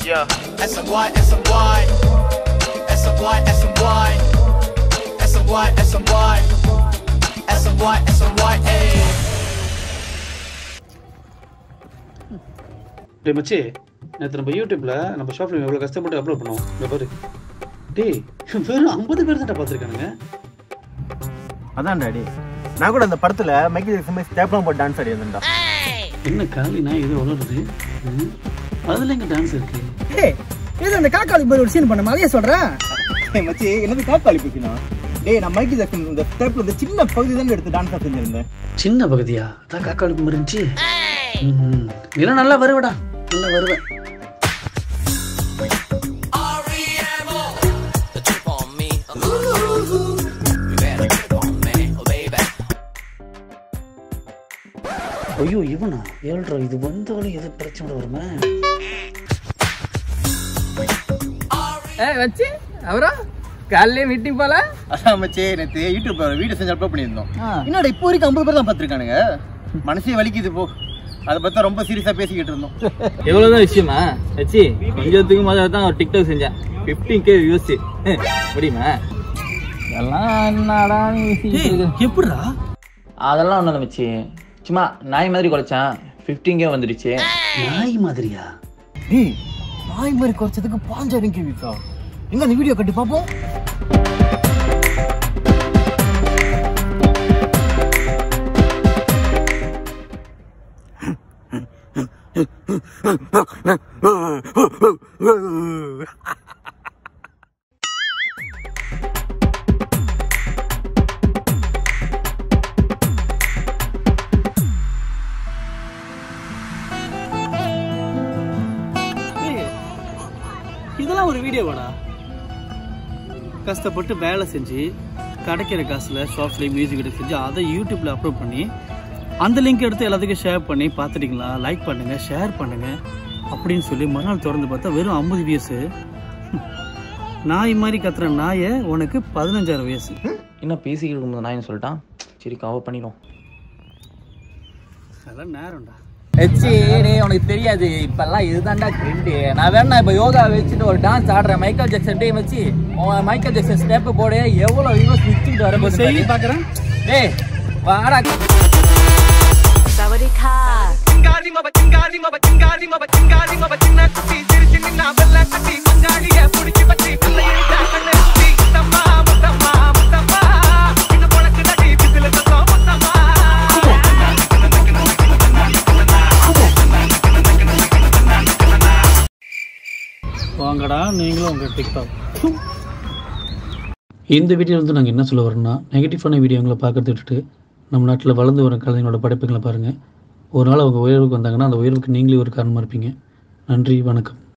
Yeah. SMY, SMY, SMY, SMY, SMY, SMY, SMY, SMY, ayy. டேய் மச்சி நேற்று நம்ம யூடியூப்ல நம்ம ஷாப் ஃபிலிம் எவ்வளோ கஷ்டப்பட்டு அப்லோட் பண்ணோம் இந்த பாரு டேய் வெறும் ஐம்பது பேர் தான் பார்த்துருக்கானுங்க அதான் டாடி நான் கூட அந்த படத்துல மைக்கேல் ஜாக்சன் மாதிரி ஸ்டெப்லாம் போட்டு டான்ஸ் ஆடி இருந்தேன்டா என்ன காலி நான் இது வளருது ம். அதுல எங்க டான்ஸ் இருக்கு ஏய் ஏதோ அந்த காக்காளுக்கு போய் ஒரு சீன் பண்ண மாதிரியே சொல்றேன் ஏய் மச்சி என்னது காக்காளி பிடிச்சினா டேய் நான் மைக்கேல் ஜாக்சன் இந்த ஸ்டெப்ல இந்த சின்ன பகுதி தான் எடுத்து டான்ஸ் செஞ்சிருந்தேன் சின்ன பகுதியா அதான் காக்காளுக்கு மாதிரி இருந்துச்சு ம். நீலாம் நல்லா வருவடா நல்லா வருவேன் ஐயோ இவனா ஏழ்ரா இது வந்தாலும் எது பிரச்சனை வருமே ஏ வச்சு அவரா காலையிலே மீட்டிங் போல அதான் மச்சி நேற்று யூடியூப்ல வீடியோ செஞ்சு அப்லோட் பண்ணியிருந்தோம் என்னடா இப்போ வரைக்கும் ஐம்பது பேர் தான் பார்த்துருக்கானுங்க மனசே வலிக்குது போ அதை பத்தி ரொம்ப சீரியஸா பேசிக்கிட்டு இருந்தோம் எவ்வளவுதான் விஷயமா வச்சு கொஞ்சத்துக்கு முதல்ல தான் ஒரு டிக்டாக் செஞ்சேன் ஃபிஃப்டீன் கே வியூஸ் முடியுமா இதெல்லாம் என்னடா நீ எப்படிடா அதெல்லாம் ஒன்றும் மச்சி சும்மா நாய் மாதிரி குறைச்சேன் ஃபிஃப்டீன் கே வந்துடுச்சு நாய் மாதிரியா டேய் நாய் மாதிரி குறைச்சதுக்கு பாஞ்சாயிரம் கேள்விக்கா எங்க அந்த வீடியோ கட்டி பார்ப்போம் இதெல்லாம் ஒரு வீடியோவாடா கஷ்டப்பட்டு வேலை செஞ்சு கிடைக்கிற காசுல ஷாப்ஸ்லேயே மியூசிக் எடுத்து செஞ்சு அதை யூடியூப்ல அப்லோட் பண்ணி அந்த லிங்க் எடுத்து எல்லாத்துக்கும் ஷேர் பண்ணி பார்த்துட்டீங்களா லைக் பண்ணுங்க ஷேர் பண்ணுங்க அப்படின்னு சொல்லி மறுநாள் திறந்து பார்த்தா வெறும் ஐம்பது வியசு நாய் மாதிரி கத்துற நாயை உனக்கு பதினஞ்சாயிரம் வயசு இன்னும் பேசிக்கிட்டு இருக்கும்போது நாயின்னு சொல்லிட்டான் சரி கவர் பண்ணிடும் அதெல்லாம் நேரம்டா வச்சு டேய் உனக்கு தெரியாது இப்பெல்லாம் இதுதான்டா ட்ரெண்டு நான் வேணா இப்போ யோகா வச்சுட்டு ஒரு டான்ஸ் ஆடுறேன் மைக்கேல் ஜாக்சன் டே வச்சு உன் மைக்கேல் ஜாக்சன் ஸ்டெப் போட எவ்வளோ வியூஸ் நிச்சுட்டு வர செய்தி பார்க்குறேன் டேய் வாடா வாங்கடா நீங்களும் உங்கள் டிக்டாக் இந்த வீடியோ வந்து நாங்கள் என்ன சொல்ல வரோம்னா நெகட்டிவான வீடியோங்களை பார்க்கறத விட்டுட்டு நம்ம நாட்டில் வளர்ந்து வர கலைஞரோட படைப்புகளை பாருங்கள் ஒரு நாள் அவங்க உயர்வுக்கு வந்தாங்கன்னா அந்த உயர்வுக்கு நீங்களே ஒரு காரணமாக இருப்பீங்க நன்றி வணக்கம்